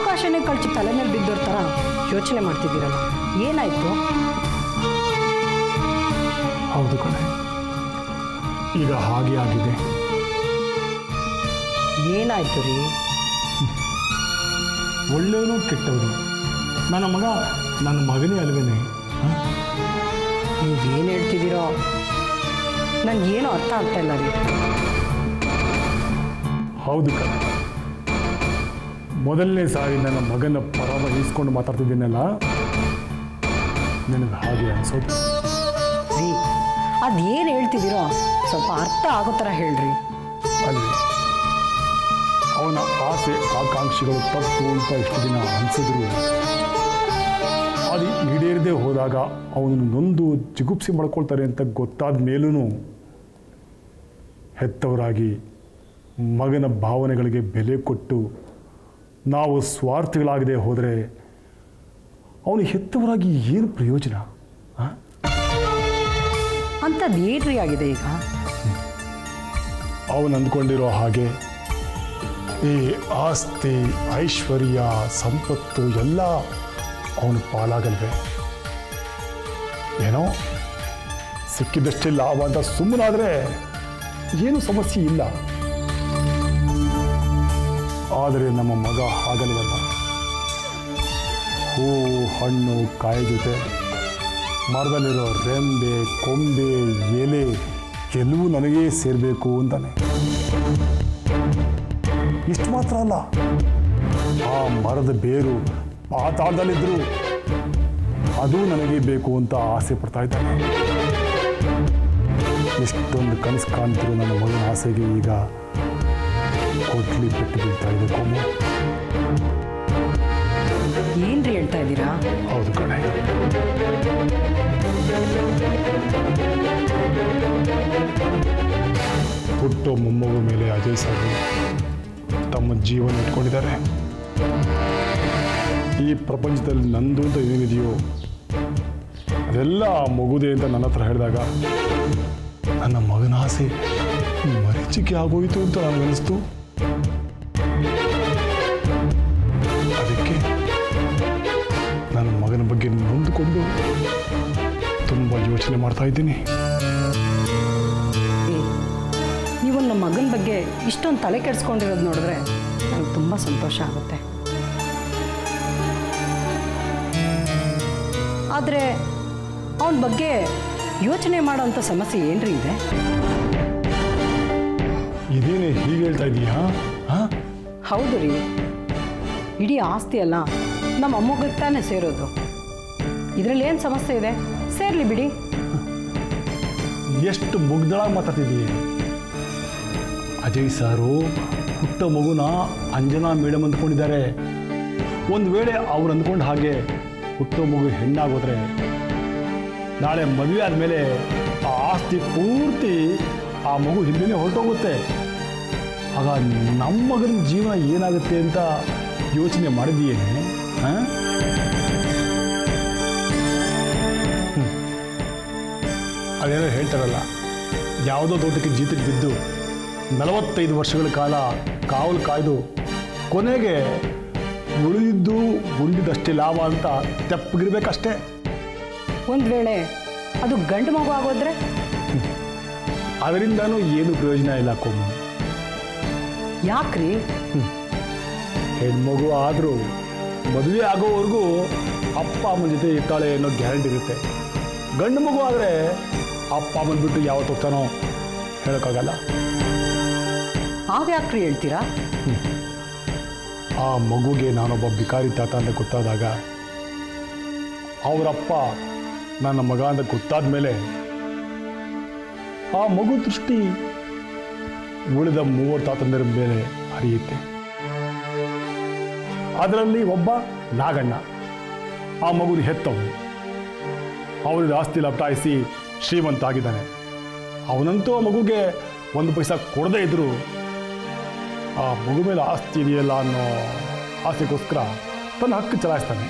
ಅವಕಾಶನೇ ಕಳ್ಚಿ ತಲೆ ಮೇಲೆ ಬಿದ್ದೋರ್ ಥರ ಯೋಚನೆ ಮಾಡ್ತಿದ್ದೀರಲ್ಲ ಏನಾಯ್ತು ಹೌದು ಕಣೆ ಈಗ ಹಾಗೆ ಆಗಿದೆ ಏನಾಯ್ತು ರೀ ಒಳ್ಳೆಯವನು ಕೆಟ್ಟವನು ನನ್ನ ಮಗ ನನ್ನ ಮಗನೇ ಅಲ್ವೇನೆ ಹ? ನೀವೇನು ಹೇಳ್ತಿದ್ದೀರೋ ನನಗೇನು ಅರ್ಥ ಆಗ್ತಾ ಇಲ್ಲ ರೀ ಹೌದು ಕಣೆ ಮೊದಲನೇ ಸಾರಿ ನನ್ನ ಮಗನ ಪರ ವಹಿಸ್ಕೊಂಡು ಮಾತಾಡ್ತಿದ್ದೀನಲ್ಲ ನಿನಗೆ ಹಾಗೆ ಅನ್ಸೋದು ರೀ ಅದೇನು ಹೇಳ್ತಿದ್ದೀರೋ ಸ್ವಲ್ಪ ಅರ್ಥ ಆಗೋ ಥರ ಹೇಳ್ರಿ ಅಲ್ಲಿ ಅವನ ಆಸೆ ಆಕಾಂಕ್ಷೆಗಳು ತಪ್ಪು ಅಂತ ಇಷ್ಟು ದಿನ ಅನಿಸಿದ್ರು ಅದು ಈಡೇರದೆ ಹೋದಾಗ ಅವನು ನೊಂದು ಜಿಗುಪ್ಸೆ ಮಾಡ್ಕೊಳ್ತಾರೆ ಅಂತ ಗೊತ್ತಾದ ಮೇಲೂ ಹೆತ್ತವರಾಗಿ ಮಗನ ಭಾವನೆಗಳಿಗೆ ಬೆಲೆ ಕೊಟ್ಟು ನಾವು ಸ್ವಾರ್ಥಿಗಳಾಗದೆ ಹೋದರೆ ಅವನು ಹೆತ್ತವರಾಗಿ ಏನು ಪ್ರಯೋಜನ ಆ? ಅಂಥದ್ದು ಏನ್ರಿ ಆಗಿದೆ ಈಗ ಅವನು ಅಂದ್ಕೊಂಡಿರೋ ಹಾಗೆ ಈ ಆಸ್ತಿ ಐಶ್ವರ್ಯ ಸಂಪತ್ತು ಎಲ್ಲ ಅವನು ಪಾಲಾಗಲ್ವೇ ಏನೋ ಸಿಕ್ಕಿದಷ್ಟೇ ಲಾಭ ಅಂತ ಸುಮ್ಮನಾದರೆ ಏನು ಸಮಸ್ಯೆ ಇಲ್ಲ ಆದರೆ ನಮ್ಮ ಮಗ ಹಾಗಲ್ವಲ್ಲ ಹೂ ಹಣ್ಣು ಕಾಯಿ ಜೊತೆ ಮರದಲ್ಲಿರೋ ರೆಂಬೆ ಕೊಂಬೆ ಎಲೆ ಎಲ್ಲವೂ ನನಗೇ ಸೇರಬೇಕು ಅಂತಾನೆ ಇಷ್ಟು ಮಾತ್ರ ಅಲ್ಲ ಆ ಮರದ ಬೇರು ಪಾತಾಳದಲ್ಲಿದ್ದರೂ ಅದು ನನಗೆ ಬೇಕು ಅಂತ ಆಸೆ ಪಡ್ತಾ ಇದ್ದಾನೆ ಎಷ್ಟೊಂದು ಕನಸು ಕಾಣ್ತಿರೋ ನನ್ನ ಮಗನ ಆಸೆಗೆ ಈಗ ಕೊಡ್ಲಿ ಪೆಟ್ಟು ಬೀಳ್ತಾ ಇದೆ ಕೋಮು ಏನ್ರಿ ಹೇಳ್ತಾ ಇದ್ದೀರಾ ಹೌದು ಕಣೆ ಹುಟ್ಟೋ ಮೊಮ್ಮಗು ಮೇಲೆ ಅಜಯ್ ಸರ್ ತಮ್ಮ ಜೀವನ ಇಟ್ಕೊಂಡಿದ್ದಾರೆ ಈ ಪ್ರಪಂಚದಲ್ಲಿ ನಂದು ಅಂತ ಏನಿದೆಯೋ ಅದೆಲ್ಲ ಆ ಮಗುದೆ ಅಂತ ನನ್ನ ಹತ್ರ ಹೇಳಿದಾಗ ನನ್ನ ಮಗನ ಆಸೆ ಮರೀಚಿಕೆ ಆಗೋಯಿತು ಅಂತ ನನಗನ್ನಿಸ್ತು ಅದಕ್ಕೆ ನನ್ನ ಮಗನ ಬಗ್ಗೆ ನೊಂದುಕೊಂಡು ತುಂಬ ಯೋಚನೆ ಮಾಡ್ತಾ ಇದ್ದೀನಿ ಏ, ನೀವು ನಮ್ಮ ಮಗನ ಬಗ್ಗೆ ಇಷ್ಟೊಂದು ತಲೆ ಕೆಡಿಸ್ಕೊಂಡಿರೋದು ನೋಡಿದ್ರೆ ನನಗೆ ತುಂಬ ಸಂತೋಷ ಆಗುತ್ತೆ ಆದರೆ ಅವನ ಬಗ್ಗೆ ಯೋಚನೆ ಮಾಡೋಂಥ ಸಮಸ್ಯೆ ಏನ್ರಿ ಇದೆ ಇದೇನೇ ಹೀಗೆ ಹೇಳ್ತಾ ಇದೀಯಾ ಹಾಂ ಹೌದು ರೀ ಇಡೀ ಆಸ್ತಿ ಅಲ್ಲ ನಮ್ಮ ಅಮ್ಮಗಿಗೆ ತಾನೇ ಸೇರೋದು ಇದರಲ್ಲಿ ಏನು ಸಮಸ್ಯೆ ಇದೆ ಸೇರಲಿ ಬಿಡಿ ಎಷ್ಟು ಮುಗ್ದಳಾಗಿ ಮಾತಾಡ್ತಿದ್ದೀಯ ಅಜಯ್ ಸಾರು ಪುಟ್ಟ ಮಗುನ ಅಂಜನಾ ಮೇಡಮ್ ಅಂದ್ಕೊಂಡಿದ್ದಾರೆ ಒಂದು ವೇಳೆ ಅವ್ರು ಅಂದ್ಕೊಂಡು ಹಾಗೆ ಹುಟ್ಟೋ ಮಗು ಹೆಣ್ಣಾಗೋದ್ರೆ ನಾಳೆ ಮದುವೆ ಆದಮೇಲೆ ಆ ಆಸ್ತಿ ಪೂರ್ತಿ ಆ ಮಗು ಹಿಂದೆನೇ ಹೊರಟೋಗುತ್ತೆ ಆಗ ನಮ್ಮ ಮಗನ ಜೀವನ ಏನಾಗುತ್ತೆ ಅಂತ ಯೋಚನೆ ಮಾಡಿದೀಯೇನೆ ಹಾಂ ಅದೇನೋ ಹೇಳ್ತಾರಲ್ಲ ಯಾವುದೋ ತೋಟಕ್ಕೆ ಜೀತಕ್ಕೆ ಬಿದ್ದು ನಲವತ್ತೈದು ವರ್ಷಗಳ ಕಾಲ ಕಾವಲು ಕಾಯ್ದು ಕೊನೆಗೆ ಉಳಿದಿದ್ದು ಉಂಡಿದಷ್ಟೇ ಲಾಭ ಅಂತ ತೆಪ್ಪಗಿರ್ಬೇಕಷ್ಟೇ ಒಂದು ವೇಳೆ ಅದು ಗಂಡು ಮಗು ಆಗೋದ್ರೆ ಅದರಿಂದನೂ ಏನು ಪ್ರಯೋಜನ ಇಲ್ಲ ಕೊಮ್ಮು ಯಾಕ್ರಿ ಹೆಣ್ಮಗು ಆದರೂ ಮದುವೆ ಆಗೋವರೆಗೂ ಅಪ್ಪ ಅಮ್ಮನ ಜೊತೆ ಇರ್ತಾಳೆ ಅನ್ನೋ ಗ್ಯಾರಂಟಿ ಇರುತ್ತೆ ಗಂಡು ಮಗು ಆದರೆ ಅಪ್ಪ ಅಮ್ಮನ ಬಿಟ್ಟು ಯಾವತ್ತು ಹೋಗ್ತಾನೋ ಹೇಳೋಕ್ಕಾಗಲ್ಲ ಆಗ ಯಾಕ್ರಿ ಹೇಳ್ತೀರಾ ಆ ಮಗುಗೆ ನಾನೊಬ್ಬ ಬಿಕಾರಿ ತಾತ ಅಂತ ಗೊತ್ತಾದಾಗ ಅವರಪ್ಪ ನನ್ನ ಮಗ ಅಂತ ಗೊತ್ತಾದ ಮೇಲೆ ಆ ಮಗು ದೃಷ್ಟಿ ಉಳಿದ ಮೂವರು ತಾತಂದಿರ ಮೇಲೆ ಹರಿಯುತ್ತೆ ಅದರಲ್ಲಿ ಒಬ್ಬ ನಾಗಣ್ಣ ಆ ಮಗುನ ಹೆತ್ತವನು ಅವನಿಗೆ ಆಸ್ತಿ ಲಪ್ಟಾಯಿಸಿ ಶ್ರೀಮಂತ ಆಗಿದ್ದಾನೆ ಅವನಂತೂ ಆ ಮಗುಗೆ ಒಂದು ಪೈಸಾ ಕೊಡದೇ ಇದ್ರು ಆ ಮಗು ಮೇಲೆ ಆಸ್ತಿ ಇದೆಯಲ್ಲ ಅನ್ನೋ ಆಸೆಗೋಸ್ಕರ ತನ್ನ ಹಕ್ಕು ಚಲಾಯಿಸ್ತಾನೆ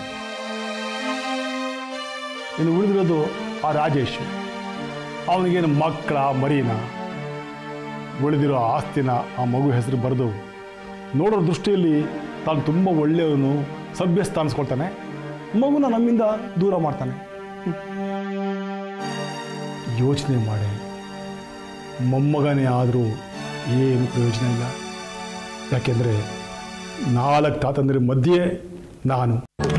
ಇನ್ನು ಉಳಿದಿರೋದು ಆ ರಾಜೇಶ್ ಅವನಿಗೇನು ಮಕ್ಕಳ ಮರಿನ ಉಳಿದಿರೋ ಆಸ್ತಿನ ಆ ಮಗು ಹೆಸರು ಬರೆದು ನೋಡೋ ದೃಷ್ಟಿಯಲ್ಲಿ ತಾನು ತುಂಬ ಒಳ್ಳೆಯವನು ಸಭ್ಯಸ್ಥ ಅನ್ಸ್ಕೊಳ್ತಾನೆ ಮಗುನ ನಮ್ಮಿಂದ ದೂರ ಮಾಡ್ತಾನೆ ಯೋಚನೆ ಮಾಡಿ ಮೊಮ್ಮಗನೇ ಆದರೂ ಏನು ಪ್ರಯೋಜನ ಇಲ್ಲ ಯಾಕೆಂದರೆ ನಾಲ್ಕು ತಾತಂದ್ರೆ ಮಧ್ಯೆ ನಾನು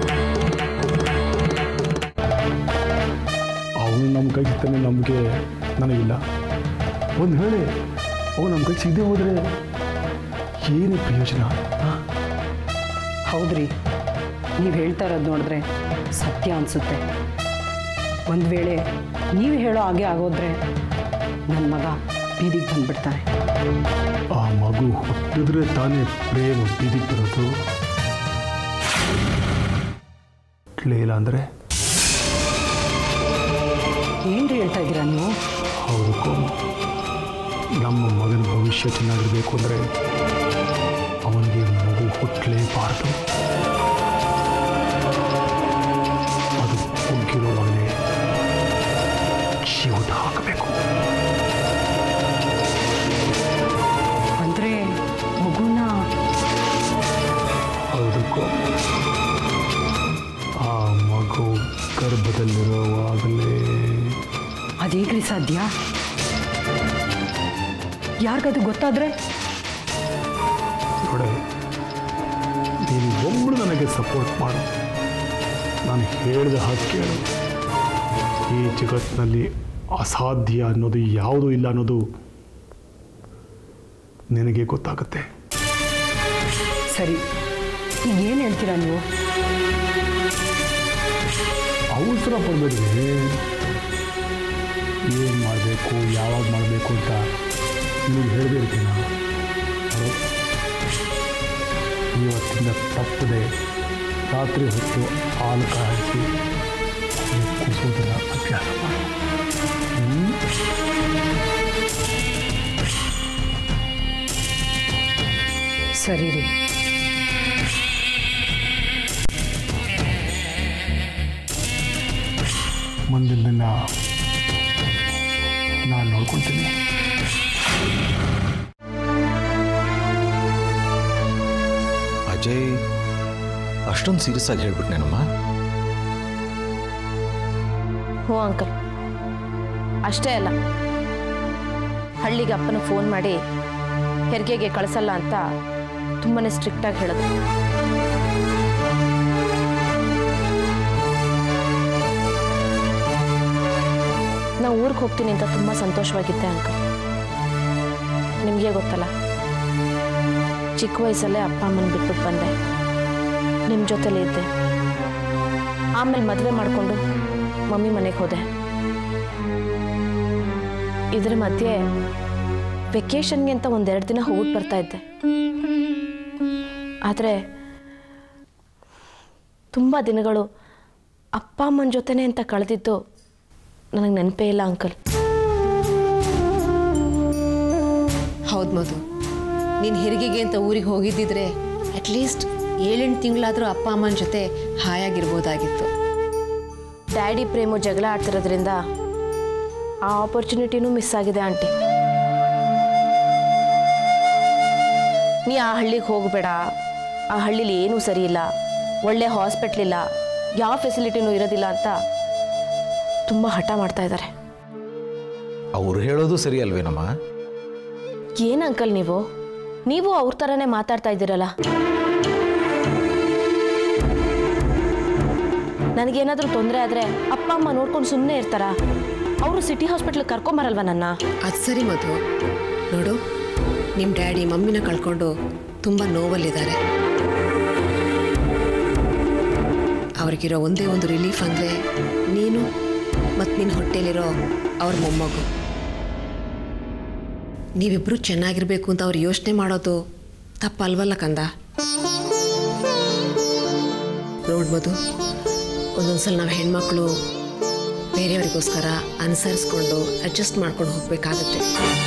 ಅವನು ನಮ್ಮ ಕೈ ಸಿಗ್ತಾನೆ ನಂಬಿಕೆ ನನಗಿಲ್ಲ ಒಂದು ವೇಳೆ ಅವನು ನಮ್ಮ ಕೈ ಸಿಗದೆ ಹೋದರೆ ಏನು ಪ್ರಯೋಜನ ಆ? ಹೌದ್ರಿ ನೀವು ಹೇಳ್ತಾ ಇರೋದು ನೋಡಿದ್ರೆ ಸತ್ಯ ಅನಿಸುತ್ತೆ ಒಂದು ವೇಳೆ ನೀವು ಹೇಳೋ ಹಾಗೆ ಆಗೋದ್ರೆ ನನ್ನ ಮಗ ಬೀದಿಗೆ ಬಂದ್ಬಿಡ್ತಾನೆ ಆ ಮಗು ಹುಟ್ಟಿದ್ರೆ ತಾನೇ ಪ್ರೇಮ ಬೀದಿಗೆ ಬರೋದು ಹುಟ್ಲೇ ಇಲ್ಲ ಅಂದರೆ ಏನ್ರಿ ಹೇಳ್ತಾ ಇದ್ದೀರಾ ನೀವು ಹೌದು ಕೋಮು ನಮ್ಮ ಮಗನ ಭವಿಷ್ಯ ಚೆನ್ನಾಗಿರಬೇಕು ಅಂದರೆ ಅವನಿಗೆ ಮಗು ಹುಟ್ಟಲೇಬಾರದು ಅದು ಹುಗ್ಗಿರುವಾಗಲೇ ಜೀವದ ಹಾಕಬೇಕು ಅಂದರೆ ಮಗುನ ಹೌದು ಕೋಮು ಆ ಮಗು ಗರ್ಭದಲ್ಲಿರುವಾಗಲೇ ಅದೇಗ್ರಿ ಸಾಧ್ಯ ಯಾರಿಗದು ಗೊತ್ತಾದ್ರೆ ನೋಡೆ ನೀನು ಒಬ್ಬಳು ನನಗೆ ಸಪೋರ್ಟ್ ಮಾಡು ನಾನು ಹೇಳಿದ ಹಾಗೆ ಕೇಳು ಈ ಜಗತ್ತಿನಲ್ಲಿ ಅಸಾಧ್ಯ ಅನ್ನೋದು ಯಾವುದೂ ಇಲ್ಲ ಅನ್ನೋದು ನಿನಗೆ ಗೊತ್ತಾಗುತ್ತೆ ಸರಿ ಈಗ ಏನು ಹೇಳ್ತೀರಾ ನೀವು ಅವಸರ ಪಡಬೇಡ್ರಿ ಏನು ಮಾಡಬೇಕು ಯಾವಾಗ ಮಾಡಬೇಕು ಅಂತ ನಿಮಗೆ ಹೇಳದೇ ಇರ್ತೀನ ನೋಡು, ಇವತ್ತಿಂದ ತಪ್ಪದೆ ರಾತ್ರಿ ಹೊತ್ತು ಹಾಲು ಕಾಯಿಸಿ ಕುಡಿಸೋದನ್ನ ಅಭ್ಯಾಸ ಮಾಡು ಹ್ಮ್? ಸರಿ ರೀ ಮುಂದಿನ ದಿನ ನಾನು ನೋಡ್ಕೊಳ್ತೀನಿ ಅಜಯ್ ಅಷ್ಟೊಂದು ಸೀರಿಯಸ್ ಆಗಿ ಹೇಳ್ಬಿಟ್ನೇನಮ್ಮ ಹ್ಞೂ ಅಂಕಲ್ ಅಷ್ಟೇ ಅಲ್ಲ ಹಳ್ಳಿಗೆ ಅಪ್ಪನ ಫೋನ್ ಮಾಡಿ ಹೆರಿಗೆಗೆ ಕಳಿಸಲ್ಲ ಅಂತ ತುಂಬಾ ಸ್ಟ್ರಿಕ್ಟಾಗಿ ಹೇಳಿದ್ರು ನಾ ಊರಿಗೆ ಹೋಗ್ತೀನಿ ಅಂತ ತುಂಬ ಸಂತೋಷವಾಗಿದ್ದೆ ಅಂಕಲ್ ನಿಮಗೆ ಗೊತ್ತಲ್ಲ ಚಿಕ್ಕ ವಯಸ್ಸಲ್ಲೇ ಅಪ್ಪ ಅಮ್ಮನ ಬಿಟ್ಬಿಟ್ಟು ಬಂದೆ ನಿಮ್ಮ ಜೊತೆಲೇ ಇದ್ದೆ ಆಮೇಲೆ ಮದುವೆ ಮಾಡಿಕೊಂಡು ಮಮ್ಮಿ ಮನೆಗೆ ಹೋದೆ ಇದ್ರ ಮಧ್ಯೆ ವೆಕೇಷನ್ಗೆ ಅಂತ ಒಂದೆರಡು ದಿನ ಹೋಗ್ಬಿಟ್ಟು ಬರ್ತಾ ಇದ್ದೆ ಆದರೆ ತುಂಬ ದಿನಗಳು ಅಪ್ಪ ಅಮ್ಮನ ಜೊತೆನೆ ಅಂತ ಕಳೆದಿದ್ದು ನನಗೆ ನೆನಪೇ ಇಲ್ಲ ಅಂಕಲ್ ಹೌದು ಮಧು ನೀನು ಹೆರಿಗೆಗೆ ಅಂತ ಊರಿಗೆ ಹೋಗಿದ್ದಿದ್ರೆ ಅಟ್ಲೀಸ್ಟ್ ಏಳೆಂಟು ತಿಂಗಳಾದರೂ ಅಪ್ಪ ಅಮ್ಮನ ಜೊತೆ ಹಾಯಾಗಿರ್ಬೋದಾಗಿತ್ತು ಡ್ಯಾಡಿ ಪ್ರೇಮು ಜಗಳ ಆಡ್ತಿರೋದ್ರಿಂದ ಆ ಆಪರ್ಚುನಿಟಿನೂ ಮಿಸ್ ಆಗಿದೆ ಆಂಟಿ ನೀ ಆ ಹಳ್ಳಿಗೆ ಹೋಗಬೇಡ ಆ ಹಳ್ಳಿಲಿ ಏನೂ ಸರಿ ಇಲ್ಲ ಒಳ್ಳೆ ಹಾಸ್ಪಿಟ್ಲ್ ಇಲ್ಲ ಯಾವ ಫೆಸಿಲಿಟಿನೂ ಇರೋದಿಲ್ಲ ಅಂತ ತುಂಬ ಹಠ ಮಾಡ್ತಾ ಇದ್ದಾರೆ ಅವ್ರು ಹೇಳೋದು ಸರಿ ಅಲ್ವೇನಮ್ಮ ಏನು ಅಂಕಲ್ ನೀವು ನೀವು ಅವ್ರ ಥರನೇ ಮಾತಾಡ್ತಾ ಇದ್ದೀರಲ್ಲ ನನಗೇನಾದರೂ ತೊಂದರೆ ಆದರೆ ಅಪ್ಪ ಅಮ್ಮ ನೋಡ್ಕೊಂಡು ಸುಮ್ಮನೆ ಇರ್ತಾರಾ ಅವರು ಸಿಟಿ ಹಾಸ್ಪಿಟ್ಲಿಗೆ ಕರ್ಕೊಂಬರಲ್ವಾ ನನ್ನ ಅದು ಸರಿ ಮಧು ನೋಡು ನಿಮ್ಮ ಡ್ಯಾಡಿ ಮಮ್ಮಿನ ಕಳ್ಕೊಂಡು ತುಂಬ ನೋವಲ್ಲಿದ್ದಾರೆ ಅವ್ರಿಗಿರೋ ಒಂದೇ ಒಂದು ರಿಲೀಫ್ ಅಂದರೆ ನೀನು ಮತ್ತು ನಿನ್ನ ಹೊಟ್ಟೆಲಿರೋ ಅವ್ರ ಮೊಮ್ಮಗು ನೀವಿಬ್ಬರು ಚೆನ್ನಾಗಿರ್ಬೇಕು ಅಂತ ಅವ್ರು ಯೋಚನೆ ಮಾಡೋದು ತಪ್ಪಲ್ವಲ್ಲ ಕಂದ ನೋಡ್ಬೋದು ಒಂದೊಂದ್ಸಲ ನಾವು ಹೆಣ್ಮಕ್ಳು ಬೇರೆಯವರಿಗೋಸ್ಕರ ಅನುಸರಿಸ್ಕೊಂಡು ಅಡ್ಜಸ್ಟ್ ಮಾಡ್ಕೊಂಡು ಹೋಗ್ಬೇಕಾಗತ್ತೆ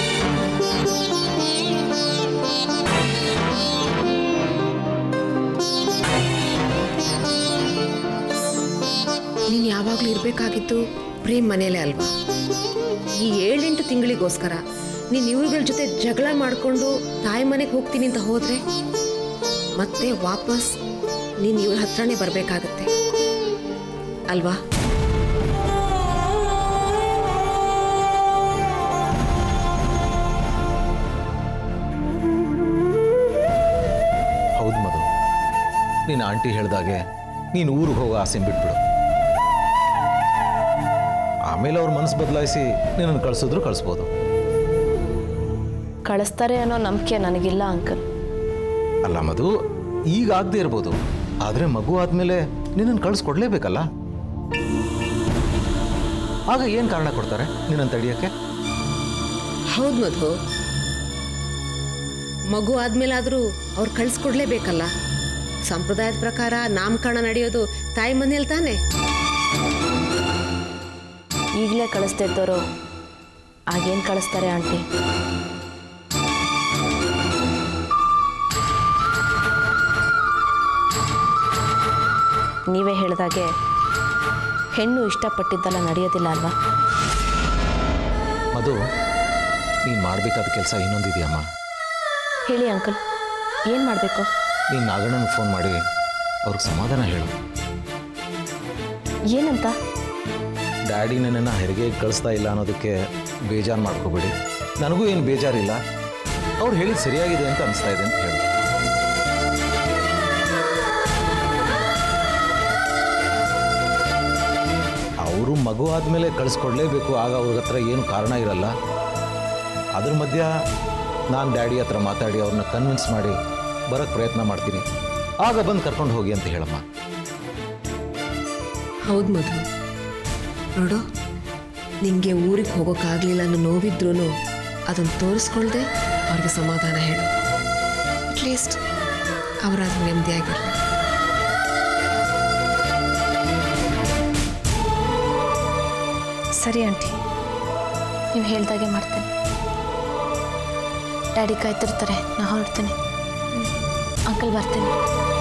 ನೀನು ಯಾವಾಗಲೂ ಇರಬೇಕಾಗಿತ್ತು ಪ್ರೇಮ್ ಮನೇಲೆ ಅಲ್ವಾ ಈ ಏಳೆಂಟು ತಿಂಗಳಿಗೋಸ್ಕರ ನೀನು ಇವ್ರುಗಳ ಜೊತೆ ಜಗಳ ಮಾಡಿಕೊಂಡು ತಾಯಿ ಮನೆಗೆ ಹೋಗ್ತೀನಿ ಅಂತ ಹೋದರೆ ಮತ್ತೆ ವಾಪಸ್ ನೀನು ಇವ್ರ ಹತ್ರನೇ ಬರಬೇಕಾಗತ್ತೆ ಅಲ್ವಾ ಹೌದು ಮಧು ನೀನು ಆಂಟಿ ಹೇಳ್ದಾಗೆ ನೀನು ಊರಿಗೆ ಹೋಗೋ ಆಸೆ ಬಿಟ್ಬಿಡು ಆಮೇಲೆ ಅವ್ರ ಮನಸ್ಸು ಬದಲಾಯಿಸಿ ನಿನ್ನನ್ನು ಕಳಿಸಿದ್ರು ಕಳಿಸ್ಬೋದು ಕಳಿಸ್ತಾರೆ ಅನ್ನೋ ನಂಬಿಕೆ ನನಗಿಲ್ಲ ಅಂಕಲ್ ಅಲ್ಲ ಮಧು ಈಗ ಆಗದೆ ಇರ್ಬೋದು ಆದರೆ ಮಗು ಆದಮೇಲೆ ನಿನ್ನನ್ನು ಕಳಿಸ್ಕೊಡ್ಲೇಬೇಕಲ್ಲ ಆಗ ಏನು ಕಾರಣ ಕೊಡ್ತಾರೆ ನಿನ್ನನ್ನು ತಡಿಯೋಕ್ಕೆ ಹೌದು ಮಧು ಮಗು ಆದ್ಮೇಲಾದರೂ ಅವ್ರು ಕಳಿಸ್ಕೊಡ್ಲೇಬೇಕಲ್ಲ ಸಂಪ್ರದಾಯದ ಪ್ರಕಾರ ನಾಮಕರಣ ನಡೆಯೋದು ತಾಯಿ ಮನೇಲಿ ತಾನೇ ಈಗಲೇ ಕಳಿಸ್ತಿದ್ದವರು ಆಗೇನು ಕಳಿಸ್ತಾರೆ ಆಂಟಿ ನೀವೇ ಹೇಳಿದಾಗೆ ಹೆಣ್ಣು ಇಷ್ಟಪಟ್ಟಿದ್ದೆಲ್ಲ ನಡೆಯೋದಿಲ್ಲ ಅಲ್ವಾ ಮಧು ನೀನು ಮಾಡಬೇಕಾದ ಕೆಲಸ ಇನ್ನೊಂದಿದೆಯಮ್ಮ ಹೇಳಿ ಅಂಕಲ್ ಏನು ಮಾಡಬೇಕು ನೀನು ನಾಗಣ್ಣನಿಗೆ ಫೋನ್ ಮಾಡಿ ಅವ್ರಿಗೆ ಸಮಾಧಾನ ಹೇಳು ಏನಂತ ಡ್ಯಾಡಿ ನನ್ನನ್ನು ಹೆರಿಗೆಗೆ ಕಳಿಸ್ತಾ ಇಲ್ಲ ಅನ್ನೋದಕ್ಕೆ ಬೇಜಾರು ಮಾಡ್ಕೋಬೇಡಿ ನನಗೂ ಏನು ಬೇಜಾರಿಲ್ಲ ಅವ್ರು ಹೇಳಿದ್ದು ಸರಿಯಾಗಿದೆ ಅಂತ ಅನಿಸ್ತಾ ಇದೆ ಅಂತ ಹೇಳು ಅವರು ಮಗು ಆದಮೇಲೆ ಕಳಿಸ್ಕೊಡ್ಲೇಬೇಕು ಆಗ ಅವ್ರ ಹತ್ರ ಏನು ಕಾರಣ ಇರಲ್ಲ ಅದ್ರ ಮಧ್ಯ ನಾನು ಡ್ಯಾಡಿ ಹತ್ರ ಮಾತಾಡಿ ಅವ್ರನ್ನ ಕನ್ವಿನ್ಸ್ ಮಾಡಿ ಬರೋಕ್ಕೆ ಪ್ರಯತ್ನ ಮಾಡ್ತೀನಿ ಆಗ ಬಂದು ಕರ್ಕೊಂಡು ಹೋಗಿ ಅಂತ ಹೇಳಮ್ಮ ಹೌದು ಮಧು ನೋಡು ನಿನಗೆ ಊರಿಗೆ ಹೋಗೋಕ್ಕಾಗಲಿಲ್ಲ ಅನ್ನೋ ನೋವಿದ್ರೂ ಅದನ್ನು ತೋರಿಸ್ಕೊಳ್ದೆ ಅವ್ರಿಗೆ ಸಮಾಧಾನ ಹೇಳು ಅಟ್ಲೀಸ್ಟ್ ಅವರಾದ್ರೂ ನೆಮ್ಮದಿಯಾಗಿರಲಿ ಸರಿ ಆಂಟಿ ನೀವು ಹೇಳ್ದಾಗೆ ಮಾಡ್ತೇನೆ ಡ್ಯಾಡಿ ಕಾಯ್ತಿರ್ತಾರೆ ನಾ ಹೊರಡ್ತೀನಿ ಅಂಕಲ್ ಬರ್ತೀನಿ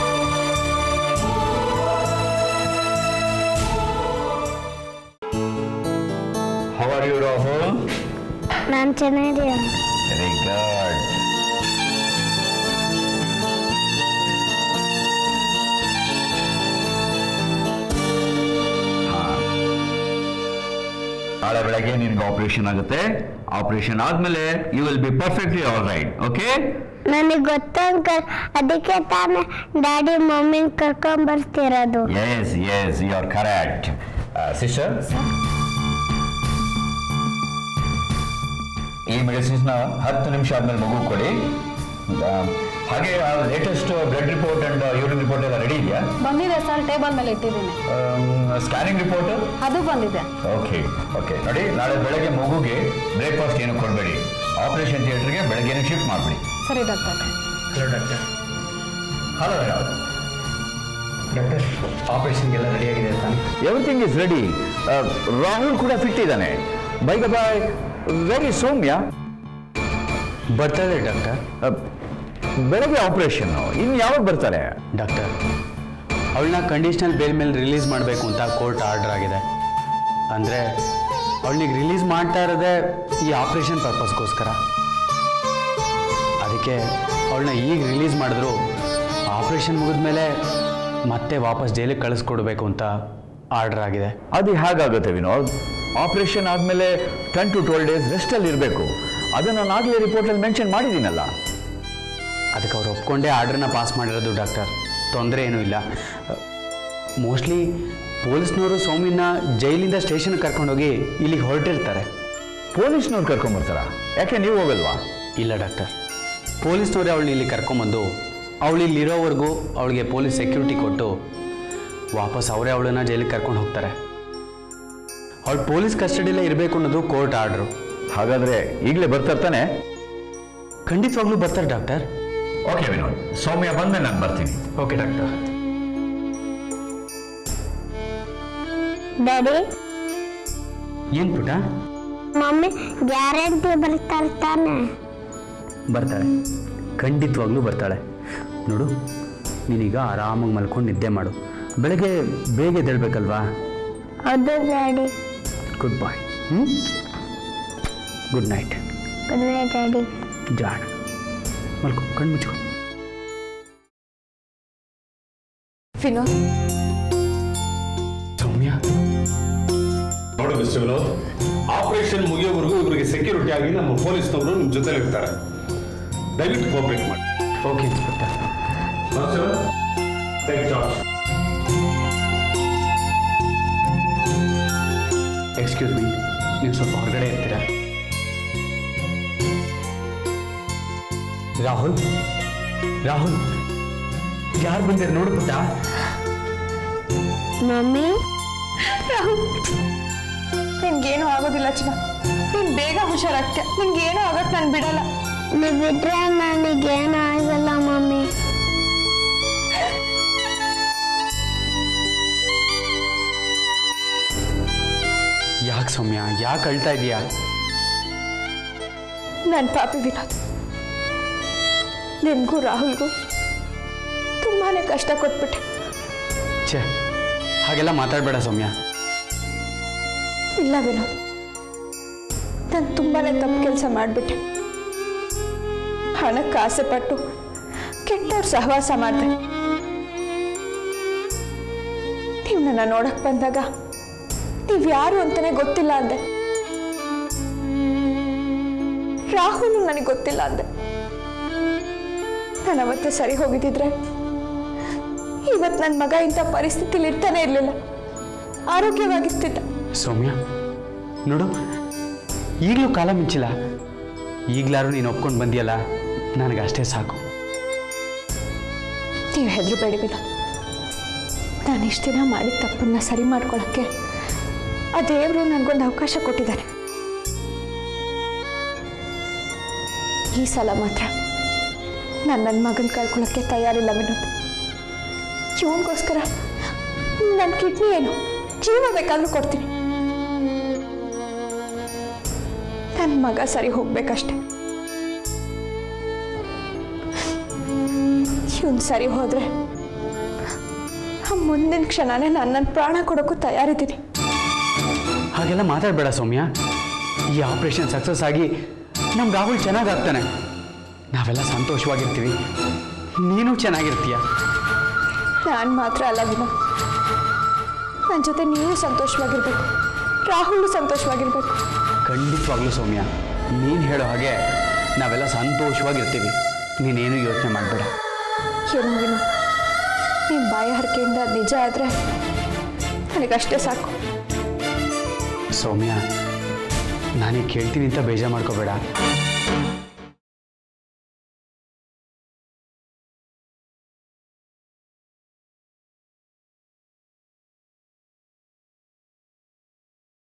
How are you, Rahul? ನಾನು ಚೆನ್ನಾಗಿದ್ದೀನಿ Very good. ಹಾ. ನಾಳೆ ಬೆಳಗ್ಗೆ ನಿನ್ಗೆ ಆಪರೇಷನ್ ಆಗುತ್ತೆ ಆಪರೇಷನ್ ಆದ್ಮೇಲೆ you will be perfectly all right okay ನನಗೆ ಗೊತ್ತು ಅಂಕಲ್ ಅದಕ್ಕೆ ತಾನೇ ಡ್ಯಾಡಿ ಮಮ್ಮಿನ ಕರ್ಕೊಂಡ್ ಬರ್ತಿರೋದು yes yes you are correct sister ಈ ಮೆಡಿಸಿನ್ಸ್ನ ಹತ್ತು ನಿಮಿಷ ಆದ್ಮೇಲೆ ಮಗು ಕೊಡಿ ಆ, ಹಾಗೆ latest blood report and urine report ಎಲ್ಲ ರೆಡಿ ಇದೆಯಾ ಬಂದಿದೆ ಸರ್ ಟೇಬಲ್ ಮೇಲೆ ಇಟ್ಟಿದ್ದೀನಿ ಸ್ಕ್ಯಾನಿಂಗ್ ರಿಪೋರ್ಟ್ ಅದು ಬಂದಿದೆ ಓಕೆ ಓಕೆ ನೋಡಿ ನಾಳೆ ಬೆಳಗ್ಗೆ ಮಗುಗೆ ಬ್ರೇಕ್ಫಾಸ್ಟ್ ಏನು ಕೊಡಬೇಡಿ ಆಪರೇಷನ್ ಥಿಯೇಟರ್ಗೆ ಬೆಳಗ್ಗೆನೇ ಶಿಫ್ಟ್ ಮಾಡಿಬಿಡಿ ಸರಿ doctor hello doctor hello doctor ಆಪರೇಷನ್ಗೆಲ್ಲ ರೆಡಿ ಆಗಿದೆ ತಾನೆ ಎವ್ರಿಥಿಂಗ್ ಇಸ್ ರೆಡಿ ರಾಹುಲ್ ಕೂಡ ಫಿಟ್ ಇದ್ದಾನೆ ಬೈ ಬಾಯ್ ವೆರಿ ಸೌಮ್ಯ ಬರ್ತಾಳೆ ಡಾಕ್ಟರ್ ಆ, ಬೆಳಗ್ಗೆ ಆಪರೇಷನ್ ಇನ್ನು ಯಾವಾಗ ಬರ್ತಾರೆ ಡಾಕ್ಟರ್ ಅವಳನ್ನ ಕಂಡೀಷನಲ್ ಬೇಲ್ ಮೇಲೆ ರಿಲೀಸ್ ಮಾಡಬೇಕು ಅಂತ ಕೋರ್ಟ್ ಆರ್ಡರ್ ಆಗಿದೆ ಅಂದರೆ ಅವಳಿಗೆ ರಿಲೀಸ್ ಮಾಡ್ತಾ ಇರೋದೇ ಈ ಆಪ್ರೇಷನ್ ಪರ್ಪಸ್ಗೋಸ್ಕರ ಅದಕ್ಕೆ ಅವಳನ್ನ ಈಗ ರಿಲೀಸ್ ಮಾಡಿದ್ರು ಆಪ್ರೇಷನ್ ಮುಗಿದ್ಮೇಲೆ ಮತ್ತೆ ವಾಪಸ್ ಜೈಲಿಗೆ ಕಳಿಸ್ಕೊಡ್ಬೇಕು ಅಂತ ಆರ್ಡರ್ ಆಗಿದೆ ಅದು ಹೇಗಾಗುತ್ತೆ ವಿನೋದ್ ಆಪರೇಷನ್ ಆದಮೇಲೆ ಟೆನ್ ಟು ಟ್ವೆಲ್ ಡೇಸ್ ರೆಸ್ಟಲ್ಲಿ ಇರಬೇಕು ಅದನ್ನು ನಾನು ಆಗಲೇ ರಿಪೋರ್ಟಲ್ಲಿ ಮೆನ್ಷನ್ ಮಾಡಿದ್ದೀನಲ್ಲ ಅದಕ್ಕೆ ಅವ್ರು ಒಪ್ಕೊಂಡೇ ಆರ್ಡ್ರನ್ನ ಪಾಸ್ ಮಾಡಿರೋದು ಡಾಕ್ಟರ್ ತೊಂದರೆ ಏನೂ ಇಲ್ಲ ಮೋಸ್ಟ್ಲಿ ಪೊಲೀಸ್ನವರು ಸೌಮ್ಯನ ಜೈಲಿಂದ ಸ್ಟೇಷನ್ಗೆ ಕರ್ಕೊಂಡೋಗಿ ಇಲ್ಲಿಗೆ ಹೊರಟಿರ್ತಾರೆ ಪೊಲೀಸ್ನವ್ರು ಕರ್ಕೊಂಬರ್ತಾರ ಯಾಕೆ ನೀವು ಹೋಗಲ್ವಾ ಇಲ್ಲ ಡಾಕ್ಟರ್ ಪೊಲೀಸ್ನವರೇ ಅವಳನ್ನ ಇಲ್ಲಿ ಕರ್ಕೊಂಬಂದು ಅವಳು ಇಲ್ಲಿರೋವರೆಗೂ ಅವಳಿಗೆ ಪೊಲೀಸ್ ಸೆಕ್ಯೂರಿಟಿ ಕೊಟ್ಟು ವಾಪಸ್ ಅವರೇ ಅವಳನ್ನ ಜೈಲಿಗೆ ಕರ್ಕೊಂಡು ಹೋಗ್ತಾರೆ ಅವಳು ಪೊಲೀಸ್ ಕಸ್ಟಡಿಯಲ್ಲೇ ಇರಬೇಕು ಅನ್ನೋದು ಕೋರ್ಟ್ ಆರ್ಡ್ರು ಹಾಗಾದರೆ ಈಗಲೇ ಬರ್ತಾನೆ ಖಂಡಿತವಾಗ್ಲೂ ಬರ್ತಾರೆ ಡಾಕ್ಟರ್ ಓಕೆ ವಿನೋದ್ ಸೌಮ್ಯ ಬಂದ್ಮೇಲೆ ನಾನು ಬರ್ತೀನಿ ಓಕೆ ಡಾಕ್ಟರ್ ಡ್ಯಾಡಿ ಏನು ಪುಟ ಮಮ್ಮಿ ಗ್ಯಾರಂಟಿ ಬರ್ತಾರೆ ತಾನೆ ಬರ್ತಾಳೆ ಖಂಡಿತವಾಗ್ಲೂ ಬರ್ತಾಳೆ ನೋಡು ನೀನೀಗ ಆರಾಮಾಗಿ ಮಲ್ಕೊಂಡು ನಿದ್ದೆ ಮಾಡು ಬೆಳಗ್ಗೆ ಬೇಗ ಎದ್ದೇಳ್ಬೇಕಲ್ವಾ ಹೌದು ಡ್ಯಾಡಿ ಗುಡ್ ಬಾಯ್ ಹ್ಞೂ good night good night daddy ಜಾಣ ಮಲ್ಕೊ ಕಣ್ಣು ಮುಚ್ಕೊ ವಿನೋದ್ ಸೌಮ್ಯ ನೋಡಿ ಮಿಸ್ಟರ್ ವಿನೋದ್ ಆಪರೇಷನ್ ಮುಗಿಯೋವರೆಗೂ ಇವರಿಗೆ ಸೆಕ್ಯೂರಿಟಿ ಆಗಿ ನಮ್ಮ ಪೊಲೀಸ್ನವರು ನಿಮ್ಮ ಜೊತೆಲಿ ಇರ್ತಾರೆ ದಯವಿಟ್ಟು ಕೋಆಪರೇಟ್ ಮಾಡಿ okay inspector take charge excuse me ನೀವು ಸ್ವಲ್ಪ ಹೊರಗಡೆ ಇರ್ತೀರಾ ರಾಹುಲ್ ರಾಹುಲ್ ಯಾರು ಬಂದಿರ ನೋಡು ಪುಟ್ಟ ಮಮ್ಮಿ ನಿನ್ಗೇನು ಆಗೋದಿಲ್ಲ ಚಿನ್ನ ನೀನ್ ಬೇಗ ಹುಷಾರಾಗ್ತೀಯ ನಿನ್ಗೇನು ಆಗಕ್ ನಾನು ಬಿಡಲ್ಲ ನೀವಿದ್ರೆ ನನಗೇನು ಆಗಲ್ಲ ಮಮ್ಮಿ ಯಾಕೆ ಸೌಮ್ಯ ಯಾಕೆ ಅಳ್ತಾ ಇದೀಯಾ ನನ್ನ ಪಾಪಿ ವಿನೋದ್ ನಿನ್ಗೂ ರಾಹುಲ್ಗೂ ತುಂಬಾನೇ ಕಷ್ಟ ಕೊಟ್ಬಿಟ್ಟೆ ಛೇ ಹಾಗೆಲ್ಲ ಮಾತಾಡಬೇಡ ಸೌಮ್ಯ ಇಲ್ಲ ವಿನೋದ್ ನಾನು ತುಂಬಾನೇ ತಪ್ಪು ಕೆಲಸ ಮಾಡಿಬಿಟ್ಟೆ ಹಣಕ್ಕೆ ಆಸೆ ಪಟ್ಟು ಕೆಟ್ಟವ್ರ ಸಹವಾಸ ಮಾಡಿದೆ ನೀವು ನನ್ನ ನೋಡಕ್ ಬಂದಾಗ ನೀವು ಯಾರು ಅಂತಾನೆ ಗೊತ್ತಿಲ್ಲ ಅಂದೆ ರಾಹುಲ್ ನನಗೆ ಗೊತ್ತಿಲ್ಲ ಅಂದೆ ನಾನು ಅವತ್ತೇ ಸರಿ ಹೋಗಿದ್ದಿದ್ರೆ ಇವತ್ತು ನನ್ನ ಮಗ ಇಂಥ ಪರಿಸ್ಥಿತಿಲಿ ಇರ್ತಾನೆ ಇರಲಿಲ್ಲ ಆರೋಗ್ಯವಾಗಿರ್ತಿದ್ದ ಸೌಮ್ಯ ನೋಡು ಈಗಲೂ ಕಾಲ ಮಿಂಚಿಲ್ಲ ಈಗಲಾರು ನೀನು ಒಪ್ಕೊಂಡು ಬಂದಿಯಲ್ಲ ನನಗಷ್ಟೇ ಸಾಕು ನೀವು ಹೆದರಬೇಡಿ ವಿನೋದ್ ನಾನು ಇಷ್ಟು ದಿನ ಮಾಡಿದ ತಪ್ಪನ್ನ ಸರಿ ಮಾಡ್ಕೊಳ್ಳೋಕ್ಕೆ ಆ ದೇವರು ನನಗೊಂದು ಅವಕಾಶ ಕೊಟ್ಟಿದ್ದಾರೆ ಈ ಸಲ ಮಾತ್ರ ನಾನು ನನ್ನ ಮಗನ ಕಳ್ಕೊಳ್ಳೋಕ್ಕೆ ತಯಾರಿಲ್ಲ ವಿನೋದ್ ಇವನಿಗೋಸ್ಕರ ನನ್ನ ಕಿಡ್ನಿ ಏನು ಜೀವ ಬೇಕಾದ್ರೂ ಕೊಡ್ತೀನಿ ನನ್ನ ಮಗ ಸರಿ ಹೋಗ್ಬೇಕಷ್ಟೆ ಇವನು ಸರಿ ಹೋದ್ರೆ ಆ ಮುಂದಿನ ಕ್ಷಣನೇ ನಾನು ನನ್ನ ಪ್ರಾಣ ಕೊಡೋಕ್ಕೂ ತಯಾರಿದ್ದೀನಿ ಹಾಗೆಲ್ಲ ಮಾತಾಡಬೇಡ ಸೌಮ್ಯ ಈ ಆಪರೇಷನ್ ಸಕ್ಸಸ್ ಆಗಿ ನಮ್ಮ ರಾಹುಲ್ ಚೆನ್ನಾಗಾಗ್ತಾನೆ ನಾವೆಲ್ಲ ಸಂತೋಷವಾಗಿರ್ತೀವಿ ನೀನು ಚೆನ್ನಾಗಿರ್ತೀಯ ನಾನು ಮಾತ್ರ ಅಲ್ಲ ವಿನೋದ್ ನನ್ನ ಜೊತೆ ನೀವು ಸಂತೋಷವಾಗಿರ್ಬೇಕು ರಾಹುಲ್ ಸಂತೋಷವಾಗಿರ್ಬೇಕು ಖಂಡಿತವಾಗ್ಲೂ ಸೌಮ್ಯ ನೀನು ಹೇಳೋ ಹಾಗೆ ನಾವೆಲ್ಲ ಸಂತೋಷವಾಗಿರ್ತೀವಿ ನೀನೇನು ಯೋಚನೆ ಮಾಡಬೇಡ ಏನು ವಿನೋದ್ ನಿಮ್ಮ ಬಾಯ ಹರಕೆಯಿಂದ ಅದ್ ನಿಜ ಆದರೆ ನನಗಷ್ಟೇ ಸಾಕು ಸೌಮ್ಯ ನಾನೀಗ ಕೇಳ್ತೀನಿ ಅಂತ ಬೇಜಾರು ಮಾಡ್ಕೋಬೇಡ